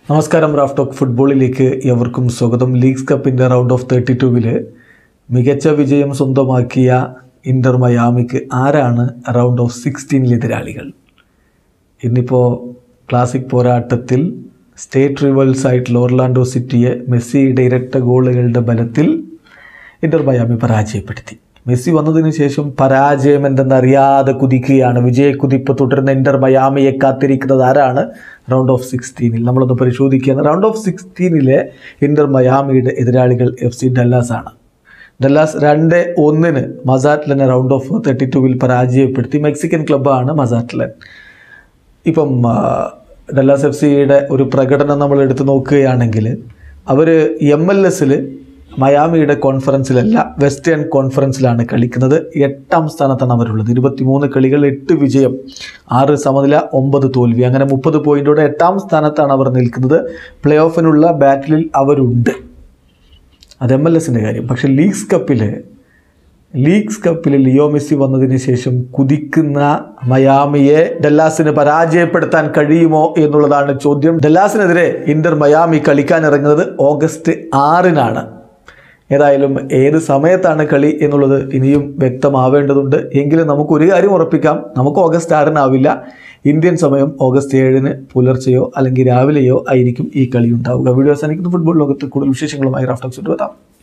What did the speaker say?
നമസ്കാരം Raf talk ഫുട്ബോളിലേക്ക് എവർക്കും സ്വാഗതം ലീഗ്സ് കപ്പിൻ്റെ റൗണ്ട് ഓഫ് തേർട്ടി ടൂവിൽ മികച്ച വിജയം സ്വന്തമാക്കിയ ഇൻ്റർ മയാമിക്ക് ആരാണ് റൗണ്ട് ഓഫ് സിക്സ്റ്റീനിൽ എതിരാളികൾ ഇന്നിപ്പോൾ ക്ലാസിക് പോരാട്ടത്തിൽ സ്റ്റേറ്റ് റിവൽസ് ആയിട്ടുള്ള ഓർലാൻഡോ സിറ്റിയെ മെസ്സിയുടെ ഇരട്ട ഗോളുകളുടെ ബലത്തിൽ ഇൻ്റർ മയാമി പരാജയപ്പെടുത്തി മെസ്സി വന്നതിന് ശേഷം പരാജയം എന്തെന്നറിയാതെ കുതിക്കുകയാണ് വിജയക്കുതിപ്പ് തുടരുന്ന ഇൻ്റർ മയാമിയെ കാത്തിരിക്കുന്നത് ആരാണ് റൗണ്ട് ഓഫ് സിക്സ്റ്റീനിൽ നമ്മളൊന്ന് പരിശോധിക്കുകയാണ് റൗണ്ട് ഓഫ് സിക്സ്റ്റീനിലെ ഇൻ്റർ മയാമിയുടെ എതിരാളികൾ എഫ് സി ഡല്ലാസ് ആണ് ഡല്ലാസ് രണ്ട് ഒന്നിന് മസാറ്റ്ലനെ റൗണ്ട് ഓഫ് തേർട്ടി ടൂവിൽ പരാജയപ്പെടുത്തി മെക്സിക്കൻ ക്ലബ്ബാണ് മസാറ്റ്ലൻ ഇപ്പം ആ, ഡല്ലാസ് എഫ് സിയുടെ ഒരു പ്രകടനം നമ്മൾ എടുത്തു നോക്കുകയാണെങ്കിൽ അവർ എം എൽ എസിൽ മയാമിയുടെ കോൺഫറൻസിലല്ല വെസ്റ്റേൺ കോൺഫറൻസിലാണ് കളിക്കുന്നത് എട്ടാം സ്ഥാനത്താണ് അവരുള്ളത് ഇരുപത്തിമൂന്ന് കളികൾ എട്ട് വിജയം ആറ് സമനില ഒമ്പത് തോൽവി അങ്ങനെ മുപ്പത് പോയിന്റോടെ എട്ടാം സ്ഥാനത്താണ് അവർ നിൽക്കുന്നത് പ്ലേ ഓഫിനുള്ള ബാറ്റിലിൽ അവരുണ്ട് അത് എം എൽ എസിൻ്റെ കാര്യം പക്ഷേ ലീഗ്സ് കപ്പിൽ ലീഗ്സ് കപ്പിൽ ലിയോ മെസ്സി വന്നതിന് ശേഷം കുതിക്കുന്ന മയാമിയെ ഡല്ലാസിന് പരാജയപ്പെടുത്താൻ കഴിയുമോ എന്നുള്ളതാണ് ചോദ്യം ഡല്ലാസിനെതിരെ ഇന്റർ മയാമി കളിക്കാൻ ഇറങ്ങുന്നത് ഓഗസ്റ്റ് ആറിനാണ് ഏതായാലും ഏത് സമയത്താണ് കളി എന്നുള്ളത് ഇനിയും വ്യക്തമാവേണ്ടതുണ്ട് എങ്കിലും നമുക്ക് ഒരു കാര്യം ഉറപ്പിക്കാം നമുക്ക് ഓഗസ്റ്റ് ആറിനാവില്ല ഇന്ത്യൻ സമയം ഓഗസ്റ്റ് ഏഴിന് പുലർച്ചെയോ അല്ലെങ്കിൽ രാവിലെയോ ആയിരിക്കും ഈ കളി ഉണ്ടാവുക വീഡിയോ അവസാനിക്കുന്ന ഫുട്ബോൾ ലോകത്ത് കൂടുതൽ വിശേഷങ്ങളുമായി റാഫ്റ്റോക്സ് എത്താം